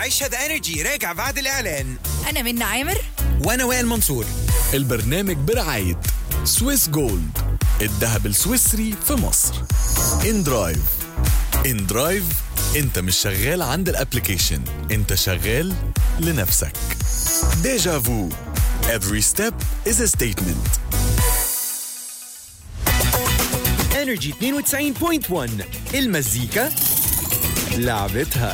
عيشها ذا انرجي راجع بعد الاعلان أنا منى عامر وانا وائل منصور البرنامج برعاية سويس جولد الذهب السويسري في مصر ان درايف ان درايف انت مش شغال عند الابليكيشن انت شغال لنفسك ديجا فو every step is a statement انرجي 92.1 المزيكا لعبتها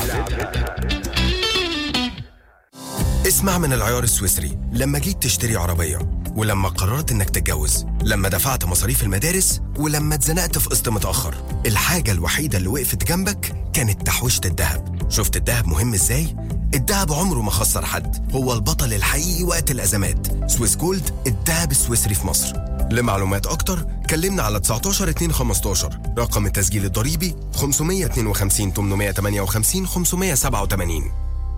اسمع من العيار السويسري لما جيت تشتري عربية ولما قررت انك تتجوز لما دفعت مصاريف المدارس ولما اتزنقت في قسط متأخر الحاجة الوحيدة اللي وقفت جنبك كانت تحويشة الذهب شفت الذهب مهم ازاي؟ الذهب عمره ما خسر حد هو البطل الحقيقي وقت الأزمات سويس جولد الذهب السويسري في مصر لمعلومات أكتر كلمنا على 19 2 15 رقم التسجيل الضريبي 552 858 587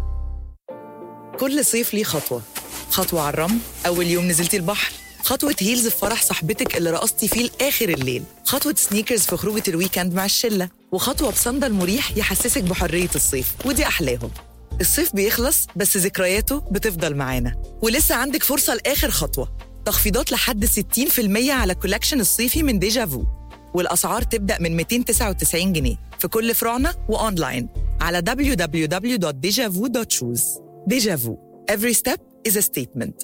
كل صيف ليه خطوة خطوة على الرمل أول يوم نزلتي البحر خطوة هيلز في فرح صاحبتك اللي رقصتي فيه لآخر الليل خطوة سنيكرز في خروجة الويكند مع الشلة وخطوة بصندل مريح يحسسك بحرية الصيف ودي أحلاهم الصيف بيخلص بس ذكرياته بتفضل معانا ولسه عندك فرصة لآخر خطوة تخفيضات لحد 60% على كولكشن الصيفي من ديجا فو والأسعار تبدأ من 299 جنيه في كل فروعنا وأونلاين على www.dejavu.shoes ديجا فو Every step is a statement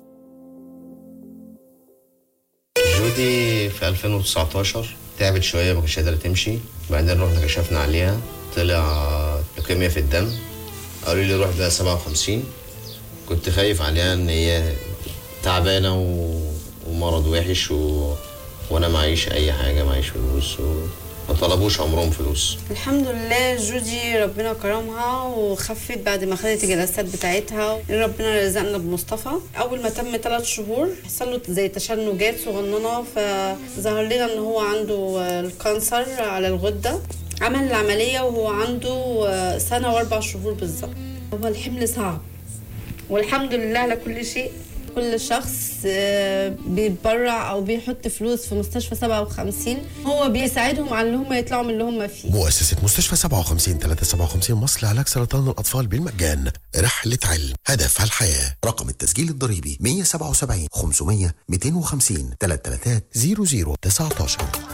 جودي في 2019 تعبت شوية ما كانتش قادرة تمشي بعدين رحنا كشفنا عليها طلع لوكيميا في الدم قالوا لي روح ده 57 كنت خايف عليها ان هي تعبانة و... ومرض وحش و... وانا معيش اي حاجة معيش فلوس وما طلبوش عمرهم فلوس الحمد لله جودي ربنا كرمها وخفت بعد ما خدت الجلسات بتاعتها ربنا رزقنا بمصطفى اول ما تم ثلاث شهور حصل له زي تشنجات صغننه فظهر لنا ان هو عنده الكانسر على الغده عمل العمليه وهو عنده سنه واربع شهور بالظبط هو الحمل صعب والحمد لله على كل شيء كل شخص آه، بيتبرع او بيحط فلوس في مستشفى 57 هو بيساعدهم على ان هم يطلعوا من اللي هم فيه مؤسسة مستشفى 57 357 مصر لعلاج سرطان الأطفال بالمجان رحلة علم هدفها الحياة رقم التسجيل الضريبي 177 500 250 333 00 19